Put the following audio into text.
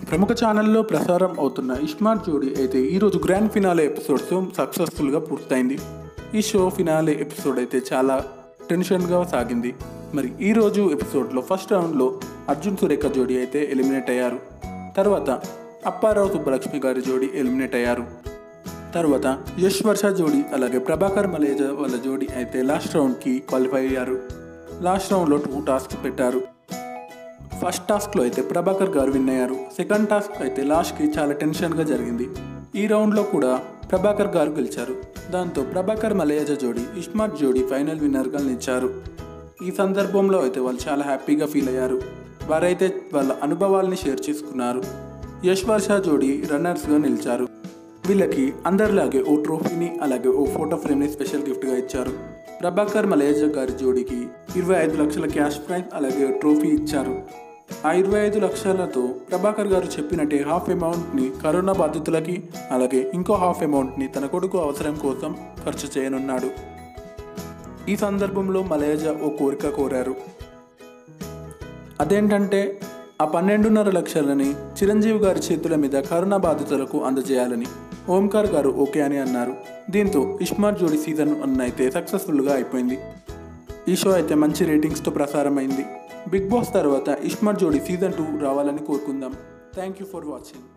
ప్రముఖ ఛానల్లో ప్రసారం అవుతున్న ఇస్మార్ట్ జోడీ అయితే ఈరోజు గ్రాండ్ ఫినాలే ఎపిసోడ్స్ సక్సెస్ఫుల్గా పూర్తయింది ఈ షో ఫినాలే ఎపిసోడ్ అయితే చాలా టెన్షన్గా సాగింది మరి ఈ రోజు ఎపిసోడ్లో ఫస్ట్ రౌండ్లో అర్జున్ సురేఖ జోడీ అయితే ఎలిమినేట్ అయ్యారు తర్వాత అప్పారావు సుబ్బలక్ష్మి గారి జోడీ ఎలిమినేట్ అయ్యారు తర్వాత యశ్ వర్ష జోడీ అలాగే ప్రభాకర్ మలేజ వాళ్ళ జోడీ అయితే లాస్ట్ రౌండ్కి క్వాలిఫై అయ్యారు లాస్ట్ రౌండ్లో టూ టాస్క్స్ పెట్టారు ఫస్ట్ టాస్క్లో అయితే ప్రభాకర్ గారు విన్ అయ్యారు సెకండ్ టాస్క్ అయితే లాస్ట్కి చాలా టెన్షన్గా జరిగింది ఈ రౌండ్లో కూడా ప్రభాకర్ గారు గెలిచారు దాంతో ప్రభాకర్ మలయాజ జోడీ ఇస్మార్ట్ జోడీ ఫైనల్ విన్నర్గా నిలిచారు ఈ సందర్భంలో అయితే వాళ్ళు చాలా హ్యాపీగా ఫీల్ అయ్యారు వారైతే వాళ్ళ అనుభవాల్ని షేర్ చేసుకున్నారు యశ్ వర్ష జోడీ రన్నర్స్గా నిలిచారు వీళ్ళకి అందరిలాగే ఓ ట్రోఫీని అలాగే ఓ ఫోటో ఫ్రేమ్ని స్పెషల్ గిఫ్ట్గా ఇచ్చారు ప్రభాకర్ మలేజ గారి జోడీకి ఇరవై ఐదు లక్షల క్యాష్ ప్రైజ్ అలాగే ట్రోఫీ ఇచ్చారు ఆ ఇరవై ఐదు లక్షలతో ప్రభాకర్ గారు చెప్పినట్టే హాఫ్ అమౌంట్ని కరోనా బాధితులకి అలాగే ఇంకో హాఫ్ అమౌంట్ని తన కొడుకు అవసరం కోసం ఖర్చు చేయనున్నాడు ఈ సందర్భంలో మలేజ ఓ కోరిక కోరారు అదేంటంటే ఆ పన్నెండున్నర లక్షలని చిరంజీవి గారి చేతుల మీద కరోనా బాధితులకు అందజేయాలని ఓంకార్ గారు ఓకే అని అన్నారు దీంతో ఇస్మార్ట్ జోడీ సీజన్ వన్ అయితే సక్సెస్ఫుల్గా అయిపోయింది ఈ షో అయితే మంచి రేటింగ్స్తో ప్రసారమైంది బిగ్ బాస్ తర్వాత ఇస్మార్ట్ జోడీ సీజన్ టూ రావాలని కోరుకుందాం థ్యాంక్ యూ ఫర్ వాచింగ్